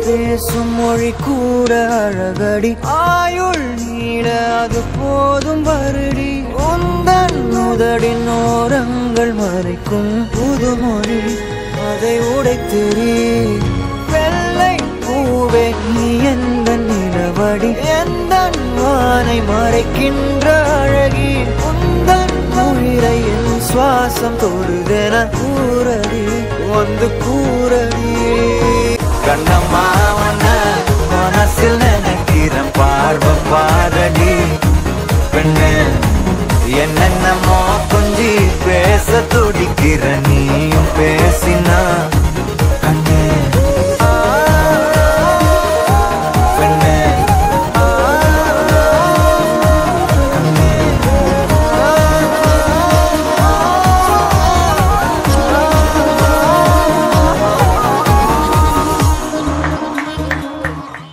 பேசும் மொழி கூட அழகடி ஆயுள் நீட அது போதும் வருடி உந்தன் முதடின் ஓரங்கள் மறைக்கும் புதுமொழி அதை உடைத்தெறி வெள்ளை பூவே நீ எந்த நிலவடி எந்த வானை மறைக்கின்ற அழகி உந்தன் உயிரை என் சுவாசம் தொடுதென கூறடி வந்து கூறடி